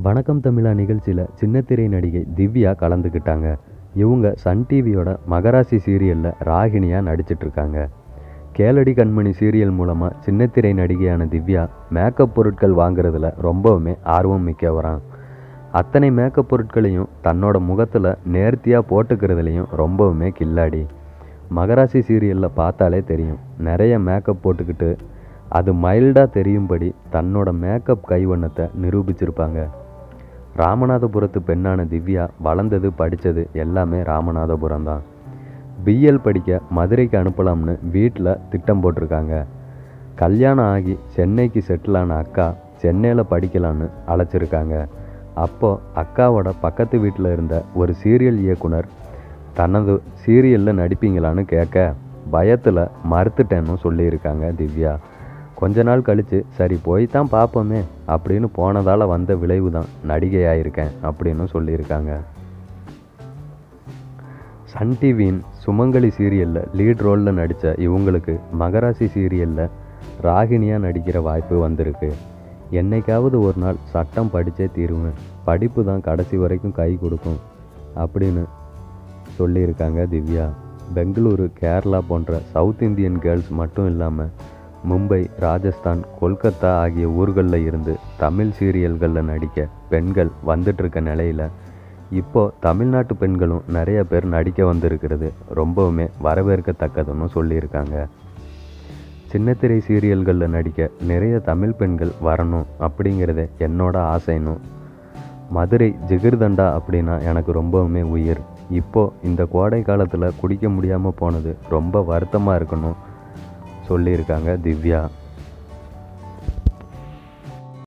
வணக்கம் தமிழா நிகழ்ச்சியில் சின்னத்திரை நடிகை திவ்யா கலந்துக்கிட்டாங்க இவங்க சன் டிவியோட மகராசி சீரியலில் ராகினியாக நடிச்சிட்ருக்காங்க கேளடி கண்மணி சீரியல் மூலமாக சின்னத்திரை நடிகையான திவ்யா மேக்கப் பொருட்கள் வாங்குறதுல ரொம்பவுமே ஆர்வம் மிக்கவரான் அத்தனை மேக்கப் பொருட்களையும் தன்னோட முகத்தில் நேர்த்தியாக போட்டுக்கிறதுலையும் ரொம்பவுமே கில்லாடி மகராசி சீரியலில் பார்த்தாலே தெரியும் நிறைய மேக்கப் போட்டுக்கிட்டு அது மைல்டாக தெரியும்படி தன்னோட மேக்கப் கைவண்ணத்தை நிரூபிச்சிருப்பாங்க ராமநாதபுரத்து பெண்ணான திவ்யா வளர்ந்தது படித்தது எல்லாமே ராமநாதபுரம் தான் பிஎல் படிக்க மதுரைக்கு அனுப்பலாம்னு வீட்டில் திட்டம் போட்டிருக்காங்க கல்யாணம் ஆகி சென்னைக்கு செட்டில் ஆன அக்கா சென்னையில் படிக்கலான்னு அழைச்சிருக்காங்க அப்போது அக்காவோட பக்கத்து வீட்டில் இருந்த ஒரு சீரியல் இயக்குனர் தனது சீரியலில் நடிப்பீங்களான்னு கேட்க பயத்தில் மறுத்துட்டேன்னு சொல்லியிருக்காங்க திவ்யா கொஞ்ச நாள் கழித்து சரி போய் தான் பார்ப்போமே அப்படின்னு போனதால் வந்த விளைவு தான் நடிகையாயிருக்கேன் அப்படின்னு சொல்லியிருக்காங்க சன் டிவியின் சுமங்கலி சீரியலில் லீட் ரோலில் நடித்த இவங்களுக்கு மகராசி சீரியலில் ராகினியாக நடிக்கிற வாய்ப்பு வந்திருக்கு என்னைக்காவது ஒரு நாள் சட்டம் படித்தே தீருவேன் படிப்பு தான் கடைசி வரைக்கும் கை கொடுக்கும் அப்படின்னு சொல்லியிருக்காங்க திவ்யா பெங்களூரு கேரளா போன்ற சவுத் இந்தியன் கேர்ள்ஸ் மட்டும் இல்லாமல் மும்பை ராஜஸ்தான் கொல்கத்தா ஆகிய ஊர்களில் இருந்து தமிழ் சீரியல்களில் நடிக்க பெண்கள் வந்துட்டுருக்க நிலையில் இப்போது தமிழ்நாட்டு பெண்களும் நிறைய பேர் நடிக்க வந்திருக்கிறது ரொம்பவுமே வரவேற்கத்தக்கதுன்னு சொல்லியிருக்காங்க சின்னத்திரை சீரியல்களில் நடிக்க நிறைய தமிழ் பெண்கள் வரணும் அப்படிங்கிறதே என்னோட ஆசைன்னும் மதுரை ஜிகிர்தண்டா அப்படின்னா எனக்கு ரொம்பவுமே உயிர் இப்போது இந்த கோடை காலத்தில் குடிக்க முடியாமல் போனது ரொம்ப வருத்தமாக இருக்கணும் சொல்லியிருக்காங்க திவ்யா